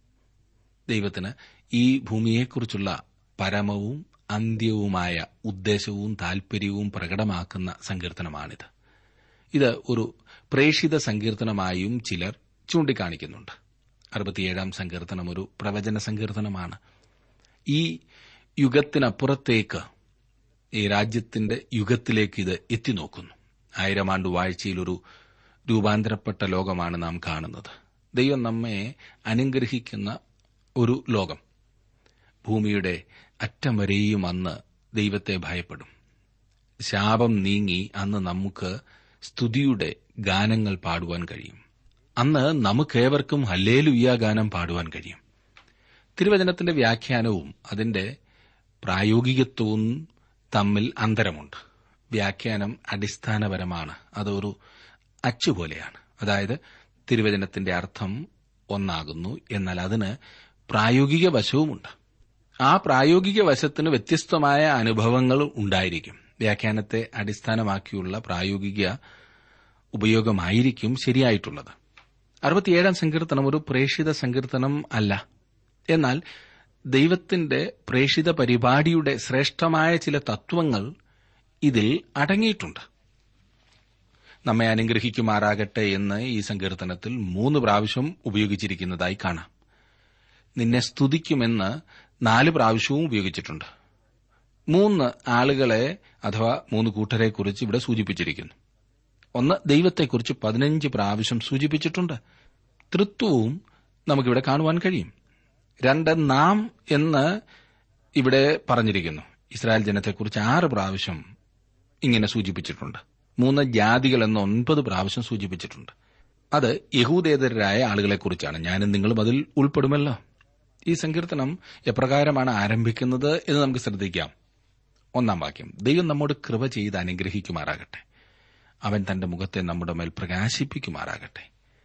ദൈവത്തിന് ഈ ഭൂമിയെക്കുറിച്ചുള്ള പരമവും അന്ത്യവുമായ ഉദ്ദേശവും താൽപര്യവും പ്രകടമാക്കുന്ന സങ്കീർത്തനമാണിത് ഇത് ഒരു പ്രേഷിത സങ്കീർത്തനമായും ചിലർ ചൂണ്ടിക്കാണിക്കുന്നുണ്ട് അറുപത്തിയേഴാം സങ്കീർത്തനം ഒരു പ്രവചന സങ്കീർത്തനമാണ് ഈ യുഗത്തിനപ്പുറത്തേക്ക് ഈ രാജ്യത്തിന്റെ യുഗത്തിലേക്ക് ഇത് എത്തിനോക്കുന്നു ആയിരം ആണ്ട് വാഴ്ചയിൽ ഒരു രൂപാന്തരപ്പെട്ട ലോകമാണ് നാം കാണുന്നത് ദൈവം നമ്മെ അനുഗ്രഹിക്കുന്ന ഒരു ലോകം ഭൂമിയുടെ അറ്റം വരെയും അന്ന് ദൈവത്തെ ഭയപ്പെടും ശാപം നീങ്ങി അന്ന് നമുക്ക് സ്തുതിയുടെ ഗാനങ്ങൾ പാടുവാൻ കഴിയും അന്ന് നമുക്കേവർക്കും ഹല്ലേലുയ്യ ഗാനം പാടുവാൻ കഴിയും തിരുവചനത്തിന്റെ വ്യാഖ്യാനവും അതിന്റെ പ്രായോഗികത്വവും തമ്മിൽ അന്തരമുണ്ട് വ്യാഖ്യാനം അടിസ്ഥാനപരമാണ് അതൊരു അച്ചുപോലെയാണ് അതായത് തിരുവചനത്തിന്റെ അർത്ഥം ഒന്നാകുന്നു എന്നാൽ അതിന് പ്രായോഗിക വശവുമുണ്ട് ആ പ്രായോഗിക വശത്തിന് വ്യത്യസ്തമായ അനുഭവങ്ങൾ ഉണ്ടായിരിക്കും വ്യാഖ്യാനത്തെ അടിസ്ഥാനമാക്കിയുള്ള പ്രായോഗിക ഉപയോഗമായിരിക്കും ശരിയായിട്ടുള്ളത് അറുപത്തിയേഴാം സങ്കീർത്തനം ഒരു പ്രേഷിത സങ്കീർത്തനം അല്ല എന്നാൽ ദൈവത്തിന്റെ പ്രേഷിത പരിപാടിയുടെ ശ്രേഷ്ഠമായ ചില തത്വങ്ങൾ ഇതിൽ അടങ്ങിയിട്ടുണ്ട് നമ്മെ അനുഗ്രഹിക്കുമാറാകട്ടെ എന്ന് ഈ സങ്കീർത്തനത്തിൽ മൂന്ന് പ്രാവശ്യം ഉപയോഗിച്ചിരിക്കുന്നതായി കാണാം നിന്നെ സ്തുതിക്കുമെന്ന് നാല് പ്രാവശ്യവും ഉപയോഗിച്ചിട്ടുണ്ട് മൂന്ന് ആളുകളെ അഥവാ മൂന്ന് കൂട്ടരെക്കുറിച്ച് ഇവിടെ സൂചിപ്പിച്ചിരിക്കുന്നു ഒന്ന് ദൈവത്തെക്കുറിച്ച് പതിനഞ്ച് പ്രാവശ്യം സൂചിപ്പിച്ചിട്ടുണ്ട് തൃത്വവും നമുക്കിവിടെ കാണുവാൻ കഴിയും രണ്ട് നാം എന്ന് ഇവിടെ പറഞ്ഞിരിക്കുന്നു ഇസ്രായേൽ ജനത്തെക്കുറിച്ച് ആറ് പ്രാവശ്യം ഇങ്ങനെ സൂചിപ്പിച്ചിട്ടുണ്ട് മൂന്ന് ജാതികൾ എന്ന് ഒൻപത് പ്രാവശ്യം സൂചിപ്പിച്ചിട്ടുണ്ട് അത് യഹൂദേതരായ ആളുകളെക്കുറിച്ചാണ് ഞാനും നിങ്ങളും അതിൽ ഉൾപ്പെടുമല്ലോ ഈ സങ്കീർത്തനം എപ്രകാരമാണ് ആരംഭിക്കുന്നത് എന്ന് നമുക്ക് ശ്രദ്ധിക്കാം ഒന്നാം വാക്യം ദൈവം നമ്മോട് കൃപ ചെയ്ത് അനുഗ്രഹിക്കുമാറാകട്ടെ അവൻ തന്റെ മുഖത്തെ നമ്മുടെ മേൽ പ്രകാശിപ്പിക്കുമാറാകട്ടെ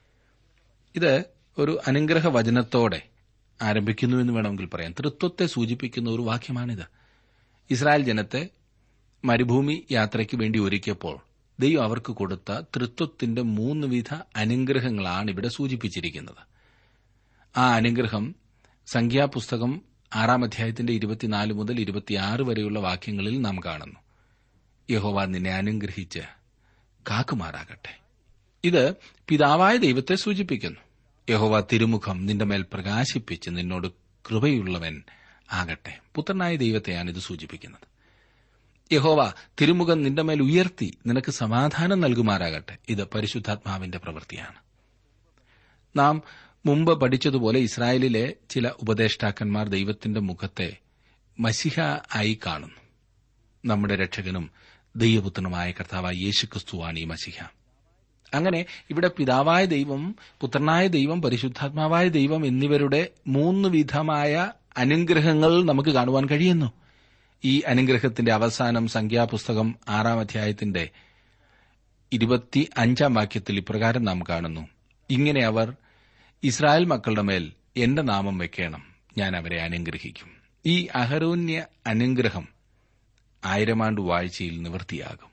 ഇത് ഒരു അനുഗ്രഹ വചനത്തോടെ ആരംഭിക്കുന്നു എന്ന് വേണമെങ്കിൽ പറയാം തൃത്വത്തെ സൂചിപ്പിക്കുന്ന ഒരു വാക്യമാണിത് ഇസ്രായേൽ ജനത്തെ മരുഭൂമി യാത്രയ്ക്ക് വേണ്ടി ഒരുക്കിയപ്പോൾ ദൈവം അവർക്ക് കൊടുത്ത തൃത്വത്തിന്റെ മൂന്ന് വിധ അനുഗ്രഹങ്ങളാണ് ഇവിടെ സൂചിപ്പിച്ചിരിക്കുന്നത് ആ അനുഗ്രഹം സംഖ്യാപുസ്തകം ആറാം അധ്യായത്തിന്റെ ഇരുപത്തിനാല് മുതൽ ഇരുപത്തിയാറ് വരെയുള്ള വാക്യങ്ങളിൽ നാം കാണുന്നു യഹോവ നിന്നെ അനുഗ്രഹിച്ച് കാക്കുമാറാകട്ടെ ഇത് പിതാവായ ദൈവത്തെ സൂചിപ്പിക്കുന്നു യഹോവ തിരുമുഖം നിന്റെ മേൽ പ്രകാശിപ്പിച്ച് നിന്നോട് കൃപയുള്ളവൻ ആകട്ടെ പുത്രനായ ദൈവത്തെയാണ് ഇത് സൂചിപ്പിക്കുന്നത് യഹോവ തിരുമുഖം നിന്റെ മേൽ ഉയർത്തി നിനക്ക് സമാധാനം നൽകുമാറാകട്ടെ ഇത് പരിശുദ്ധാത്മാവിന്റെ പ്രവൃത്തിയാണ് നാം മുമ്പ് പഠിച്ചതുപോലെ ഇസ്രായേലിലെ ചില ഉപദേഷ്ടാക്കന്മാർ ദൈവത്തിന്റെ മുഖത്തെ മസിഹ ആയി കാണുന്നു നമ്മുടെ രക്ഷകനും ദൈവപുത്രനുമായ കർത്താവായ യേശുക്രിസ്തുവാണ് ഈ മസിഹ അങ്ങനെ ഇവിടെ പിതാവായ ദൈവം പുത്രനായ ദൈവം പരിശുദ്ധാത്മാവായ ദൈവം എന്നിവരുടെ മൂന്ന് വിധമായ അനുഗ്രഹങ്ങൾ നമുക്ക് കാണുവാൻ കഴിയുന്നു ഈ അനുഗ്രഹത്തിന്റെ അവസാനം സംഖ്യാപുസ്തകം ആറാം അധ്യായത്തിന്റെ ഇരുപത്തി അഞ്ചാം വാക്യത്തിൽ ഇപ്രകാരം നാം കാണുന്നു ഇങ്ങനെ അവർ ഇസ്രായേൽ മക്കളുടെ മേൽ എന്റെ നാമം വെക്കണം ഞാൻ അവരെ അനുഗ്രഹിക്കും ഈ അഹരോന്യ അനുഗ്രഹം ആയിരമാണ്ട് വാഴ്ചയിൽ നിവൃത്തിയാകും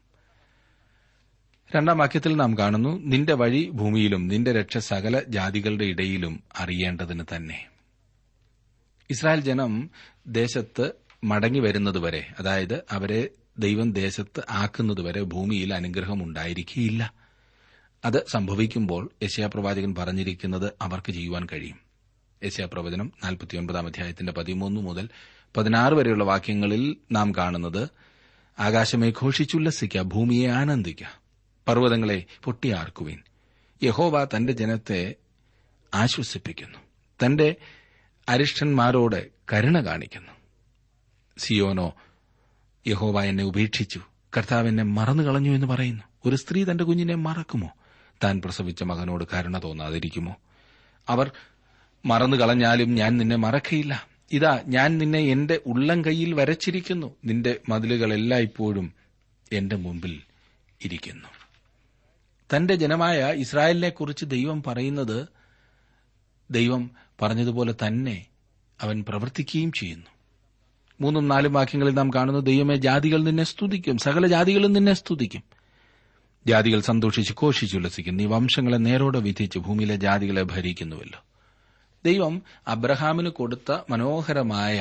രണ്ടാം വാക്യത്തിൽ നാം കാണുന്നു നിന്റെ വഴി ഭൂമിയിലും നിന്റെ രക്ഷ സകല ജാതികളുടെ ഇടയിലും അറിയേണ്ടതിന് തന്നെ ഇസ്രായേൽ ജനം ദേശത്ത് മടങ്ങി വരുന്നതുവരെ അതായത് അവരെ ദൈവം ദേശത്ത് ആക്കുന്നതുവരെ ഭൂമിയിൽ അനുഗ്രഹം ഉണ്ടായിരിക്കുകയില്ല അത് സംഭവിക്കുമ്പോൾ യശയാപ്രവാചകൻ പറഞ്ഞിരിക്കുന്നത് അവർക്ക് ചെയ്യുവാൻ കഴിയും യശയാപ്രവചനം നാൽപ്പത്തിയൊൻപതാം അധ്യായത്തിന്റെ പതിമൂന്ന് മുതൽ പതിനാറ് വരെയുള്ള വാക്യങ്ങളിൽ നാം കാണുന്നത് ആകാശമേ ഘോഷിച്ചുല്ലസിക്ക ഭൂമിയെ ആനന്ദിക്ക പർവ്വതങ്ങളെ പൊട്ടിയാർക്കുവിൻ യഹോവ തന്റെ ജനത്തെ ആശ്വസിപ്പിക്കുന്നു തന്റെ അരിഷ്ടന്മാരോട് കരുണ കാണിക്കുന്നു സിയോനോ യഹോവ എന്നെ ഉപേക്ഷിച്ചു കർത്താവ് എന്നെ മറന്നു കളഞ്ഞു എന്ന് പറയുന്നു ഒരു സ്ത്രീ തന്റെ കുഞ്ഞിനെ മറക്കുമോ താൻ പ്രസവിച്ച മകനോട് കരുണ തോന്നാതിരിക്കുമോ അവർ മറന്നു കളഞ്ഞാലും ഞാൻ നിന്നെ മറക്കയില്ല ഇതാ ഞാൻ നിന്നെ എന്റെ ഉള്ളം കൈയിൽ വരച്ചിരിക്കുന്നു നിന്റെ മതിലുകളെല്ലാം ഇപ്പോഴും എന്റെ മുമ്പിൽ ഇരിക്കുന്നു തന്റെ ജനമായ ഇസ്രായേലിനെക്കുറിച്ച് ദൈവം പറയുന്നത് ദൈവം പറഞ്ഞതുപോലെ തന്നെ അവൻ പ്രവർത്തിക്കുകയും ചെയ്യുന്നു മൂന്നും നാലും വാക്യങ്ങളിൽ നാം കാണുന്നു ദൈവമേ ജാതികൾ നിന്നെ സ്തുതിക്കും സകല ജാതികളും നിന്നെ സ്തുതിക്കും ജാതികൾ സന്തോഷിച്ച് ഘോഷിച്ചുല്ലസിക്കും നീ വംശങ്ങളെ നേരോടെ വിധിച്ച് ഭൂമിയിലെ ജാതികളെ ഭരിക്കുന്നുവല്ലോ ദൈവം അബ്രഹാമിന് കൊടുത്ത മനോഹരമായ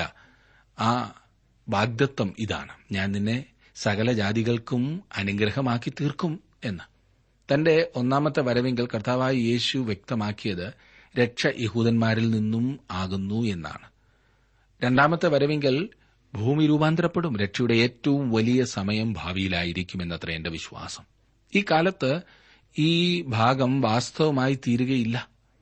ആ വാഗ്ദത്വം ഇതാണ് ഞാൻ നിന്നെ സകല ജാതികൾക്കും അനുഗ്രഹമാക്കി തീർക്കും എന്ന് തന്റെ ഒന്നാമത്തെ വരവെങ്കിൽ കർത്താവായ യേശു വ്യക്തമാക്കിയത് രക്ഷ യഹൂദന്മാരിൽ നിന്നും ആകുന്നു എന്നാണ് രണ്ടാമത്തെ വരവെങ്കിൽ ഭൂമി രൂപാന്തരപ്പെടും രക്ഷയുടെ ഏറ്റവും വലിയ സമയം ഭാവിയിലായിരിക്കുമെന്നത്ര എന്റെ വിശ്വാസം ഈ കാലത്ത് ഈ ഭാഗം വാസ്തവമായി തീരുകയില്ല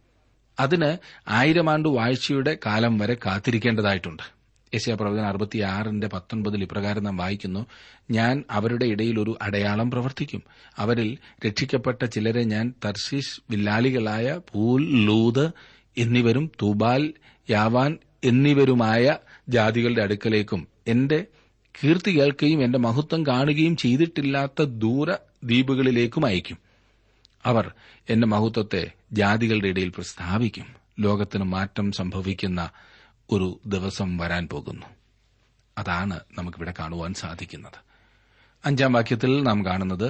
അതിന് ആയിരം ആണ്ട് വാഴ്ചയുടെ കാലം വരെ കാത്തിരിക്കേണ്ടതായിട്ടുണ്ട് യശയപ്രവചന അറുപത്തിയാറിന്റെ പത്തൊൻപതിൽ ഇപ്രകാരം നാം വായിക്കുന്നു ഞാൻ അവരുടെ ഇടയിൽ ഒരു അടയാളം പ്രവർത്തിക്കും അവരിൽ രക്ഷിക്കപ്പെട്ട ചിലരെ ഞാൻ തർശീഷ് വില്ലാളികളായ പൂൽ ലൂത് എന്നിവരും തൂബാൽ യാവാൻ എന്നിവരുമായ ജാതികളുടെ അടുക്കലേക്കും എന്റെ കീർത്തി കേൾക്കുകയും എന്റെ മഹത്വം കാണുകയും ചെയ്തിട്ടില്ലാത്ത ദൂര ദ്വീപുകളിലേക്കും അയക്കും അവർ എന്റെ മഹത്വത്തെ ജാതികളുടെ ഇടയിൽ പ്രസ്താവിക്കും ലോകത്തിന് മാറ്റം സംഭവിക്കുന്ന ഒരു ദിവസം വരാൻ പോകുന്നു അതാണ് നമുക്കിവിടെ കാണുവാൻ സാധിക്കുന്നത് അഞ്ചാം വാക്യത്തിൽ നാം കാണുന്നത്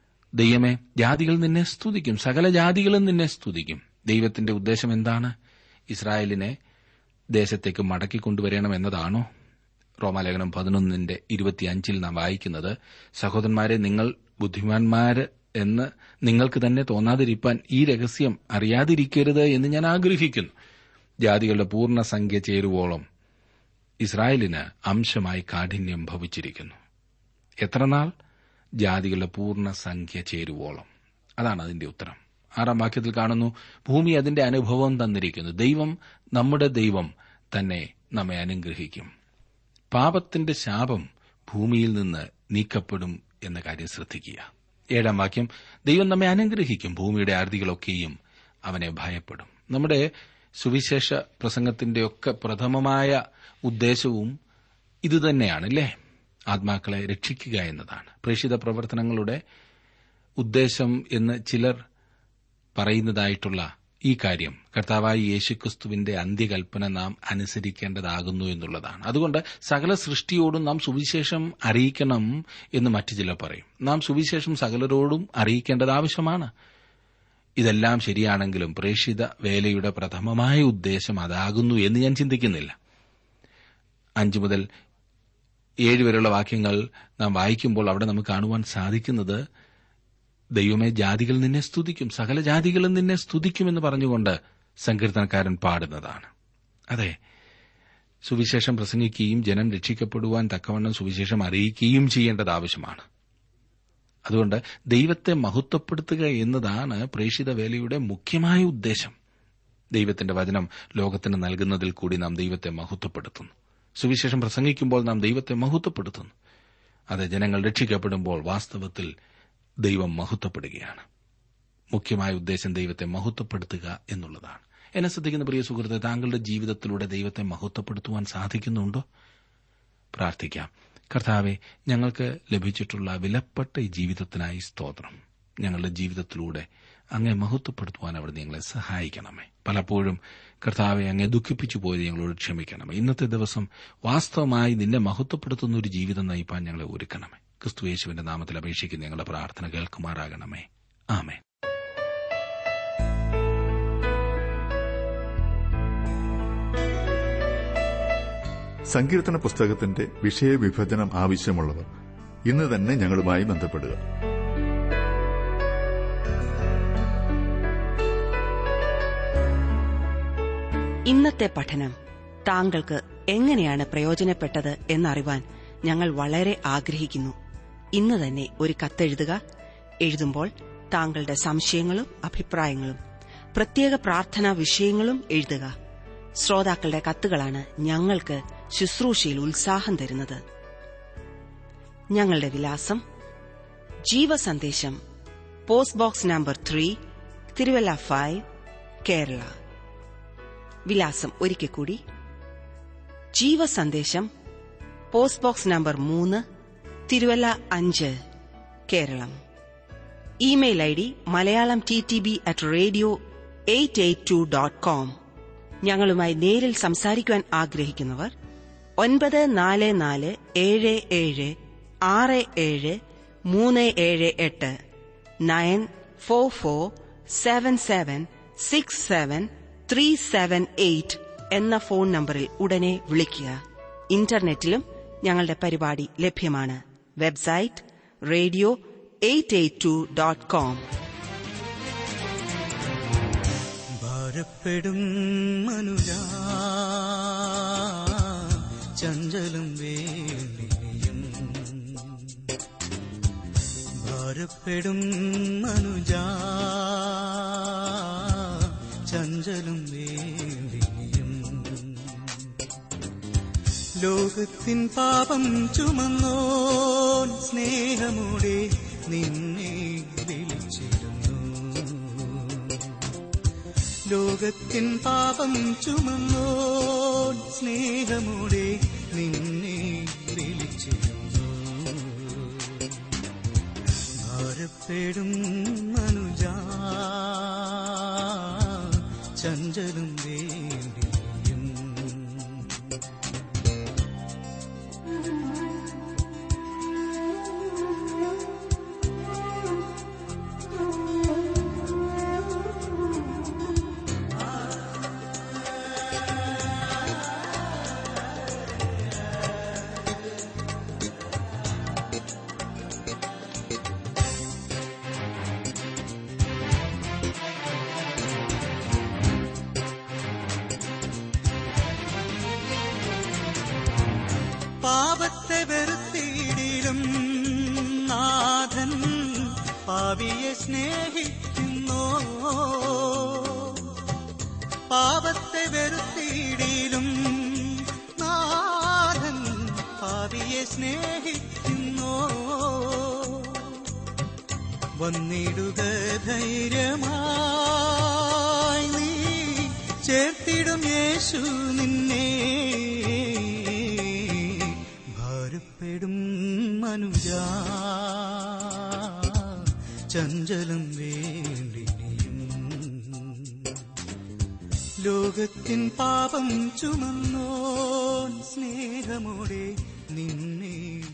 ദൈവമേ ജാതികൾ നിന്നെ സ്തുതിക്കും സകല ജാതികളും നിന്നെ സ്തുതിക്കും ദൈവത്തിന്റെ ഉദ്ദേശം എന്താണ് ഇസ്രായേലിനെ ദേശത്തേക്ക് മടക്കിക്കൊണ്ടുവരണം എന്നതാണോ റോമാലേഖനം പതിനൊന്നിന്റെ ഇരുപത്തിയഞ്ചിൽ നാം വായിക്കുന്നത് സഹോദരന്മാരെ നിങ്ങൾ ബുദ്ധിമാന്മാര് എന്ന് നിങ്ങൾക്ക് തന്നെ തോന്നാതിരിക്കാൻ ഈ രഹസ്യം അറിയാതിരിക്കരുത് എന്ന് ഞാൻ ആഗ്രഹിക്കുന്നു ജാതികളുടെ പൂർണ്ണസംഖ്യ ചേരുവോളം ഇസ്രായേലിന് അംശമായി കാഠിന്യം ഭവിച്ചിരിക്കുന്നു എത്രനാൾ ജാതികളുടെ പൂർണ്ണസംഖ്യ ചേരുവോളം അതാണ് അതിന്റെ ഉത്തരം ആറാം വാക്യത്തിൽ കാണുന്നു ഭൂമി അതിന്റെ അനുഭവം തന്നിരിക്കുന്നു ദൈവം നമ്മുടെ ദൈവം തന്നെ നമ്മെ അനുഗ്രഹിക്കും പാപത്തിന്റെ ശാപം ഭൂമിയിൽ നിന്ന് നീക്കപ്പെടും എന്ന കാര്യം ശ്രദ്ധിക്കുക ഏഴാം വാക്യം ദൈവം നമ്മെ അനുഗ്രഹിക്കും ഭൂമിയുടെ ആർത്തികളൊക്കെയും അവനെ ഭയപ്പെടും നമ്മുടെ സുവിശേഷ പ്രസംഗത്തിന്റെയൊക്കെ പ്രഥമമായ ഉദ്ദേശവും ഇതുതന്നെയാണ് അല്ലേ ആത്മാക്കളെ രക്ഷിക്കുക എന്നതാണ് പ്രേക്ഷിത പ്രവർത്തനങ്ങളുടെ ഉദ്ദേശം എന്ന് ചിലർ പറയുന്നതായിട്ടുള്ള ഈ കാര്യം കർത്താവായ യേശുക്രിസ്തുവിന്റെ അന്ത്യകൽപ്പന നാം അനുസരിക്കേണ്ടതാകുന്നു എന്നുള്ളതാണ് അതുകൊണ്ട് സകല സൃഷ്ടിയോടും നാം സുവിശേഷം അറിയിക്കണം എന്ന് മറ്റു ചിലർ പറയും നാം സുവിശേഷം സകലരോടും അറിയിക്കേണ്ടത് ആവശ്യമാണ് ഇതെല്ലാം ശരിയാണെങ്കിലും പ്രേക്ഷിത വേലയുടെ പ്രഥമമായ ഉദ്ദേശം അതാകുന്നു എന്ന് ഞാൻ ചിന്തിക്കുന്നില്ല അഞ്ചു മുതൽ ഏഴ് വരെയുള്ള വാക്യങ്ങൾ നാം വായിക്കുമ്പോൾ അവിടെ നമുക്ക് കാണുവാൻ സാധിക്കുന്നത് ദൈവമേ ജാതികൾ നിന്നെ സ്തുതിക്കും സകല ജാതികളും നിന്നെ സ്തുതിക്കുമെന്ന് പറഞ്ഞുകൊണ്ട് സങ്കീർത്തനക്കാരൻ പാടുന്നതാണ് അതെ സുവിശേഷം പ്രസംഗിക്കുകയും ജനം രക്ഷിക്കപ്പെടുവാൻ തക്കവണ്ണം സുവിശേഷം അറിയിക്കുകയും ചെയ്യേണ്ടത് ആവശ്യമാണ് അതുകൊണ്ട് ദൈവത്തെ മഹത്വപ്പെടുത്തുക എന്നതാണ് പ്രേക്ഷിത വേലയുടെ മുഖ്യമായ ഉദ്ദേശം ദൈവത്തിന്റെ വചനം ലോകത്തിന് നൽകുന്നതിൽ കൂടി നാം ദൈവത്തെ മഹത്വപ്പെടുത്തുന്നു സുവിശേഷം പ്രസംഗിക്കുമ്പോൾ നാം ദൈവത്തെ മഹത്വപ്പെടുത്തുന്നു അത് ജനങ്ങൾ രക്ഷിക്കപ്പെടുമ്പോൾ വാസ്തവത്തിൽ ദൈവം മഹത്വപ്പെടുകയാണ് മുഖ്യമായ ഉദ്ദേശം ദൈവത്തെ മഹത്വപ്പെടുത്തുക എന്നുള്ളതാണ് എന്നെ ശ്രദ്ധിക്കുന്ന പ്രിയ സുഹൃത്തെ താങ്കളുടെ ജീവിതത്തിലൂടെ ദൈവത്തെ മഹത്വപ്പെടുത്തുവാൻ സാധിക്കുന്നുണ്ടോ പ്രാർത്ഥിക്കാം കർത്താവെ ഞങ്ങൾക്ക് ലഭിച്ചിട്ടുള്ള വിലപ്പെട്ട ഈ ജീവിതത്തിനായി സ്തോത്രം ഞങ്ങളുടെ ജീവിതത്തിലൂടെ അങ്ങെ മഹത്വപ്പെടുത്തുവാൻ അവിടെ ഞങ്ങളെ സഹായിക്കണമേ പലപ്പോഴും കർത്താവെ അങ്ങെ ദുഃഖിപ്പിച്ചു പോയത് ഞങ്ങളോട് ക്ഷമിക്കണമേ ഇന്നത്തെ ദിവസം വാസ്തവമായി നിന്നെ മഹത്വപ്പെടുത്തുന്ന ഒരു ജീവിതം നയിപ്പാൻ ഞങ്ങളെ ഒരുക്കണമേ ക്രിസ്തു യേശുവിന്റെ നാമത്തിൽ അപേക്ഷിക്കുന്ന ഞങ്ങളുടെ പ്രാർത്ഥന കേൾക്കുമാറാകണമേ ആമേ സങ്കീർത്തന പുസ്തകത്തിന്റെ വിഷയവിഭജനം ആവശ്യമുള്ളവർ ഇന്ന് തന്നെ ഞങ്ങളുമായി ബന്ധപ്പെടുക ഇന്നത്തെ പഠനം താങ്കൾക്ക് എങ്ങനെയാണ് പ്രയോജനപ്പെട്ടത് എന്നറിവാൻ ഞങ്ങൾ വളരെ ആഗ്രഹിക്കുന്നു ഇന്ന് തന്നെ ഒരു കത്തെഴുതുക എഴുതുമ്പോൾ താങ്കളുടെ സംശയങ്ങളും അഭിപ്രായങ്ങളും പ്രത്യേക പ്രാർത്ഥനാ വിഷയങ്ങളും എഴുതുക ശ്രോതാക്കളുടെ കത്തുകളാണ് ഞങ്ങൾക്ക് ശുശ്രൂഷയിൽ ഉത്സാഹം തരുന്നത് ഞങ്ങളുടെ വിലാസം Jeevasandesham post box number three Thiruvalla five Kerala വിലാസം ഒരിക്കൽ കൂടി ജീവസന്ദേശം പോസ്റ്റ് ബോക്സ് നമ്പർ മൂന്ന് തിരുവല്ല അഞ്ച് Keralam email I D Malayalam T T B at radio eight eight two dot com ഞങ്ങളുമായി നേരിൽ സംസാരിക്കുവാൻ ആഗ്രഹിക്കുന്നവർ ഒൻപത് നാല് നാല് ഏഴ് ഏഴ് ആറ് ഏഴ് മൂന്ന് ഏഴ് എട്ട് nine four four seven seven six seven three seven eight എന്ന ഫോൺ നമ്പറിൽ ഉടനെ വിളിക്കുക ഇന്റർനെറ്റിലും ഞങ്ങളുടെ പരിപാടി ലഭ്യമാണ് website radio eight eight two dot com ഭാരപ്പെടും മനുജ ചഞ്ചലം വേണ്ടിയും ഭാരപ്പെടും മനുജ ചഞ്ചലം വേണ്ടിയും ലോകത്തിൻ പാപം ചുമന്നോൻ സ്നേഹമോടെ നിന്നെ വിളിച്ചിരുന്നു ലോകത്തിൻ പാപം ചുമന്നോൻ സ്നേഹമോടെ നിന്നെ വിളിച്ചിരുന്നു ഭാരപ്പെടും മനുജ ചഞ്ചലും വേണ്ടിയും പാപത്തെ വെറുത്തിയിടിലും നാഥൻ പാപിയെ സ്നേഹിക്കുന്നു പാപത്തെ വെറുത്തിയിടിലും നാഥൻ പാപിയെ സ്നേഹിക്കുന്നു വന്നിടുക ധൈര്യമായി നീ ചേർത്തിടും യേശു നിന്നെ ഭാരപ്പെടും മനുജ ചഞ്ചലം വേണ്ടിനിയും ലോകത്തിൻ പാപം ചുമന്നോൻ സ്നേഹമോടെ നിന്നെ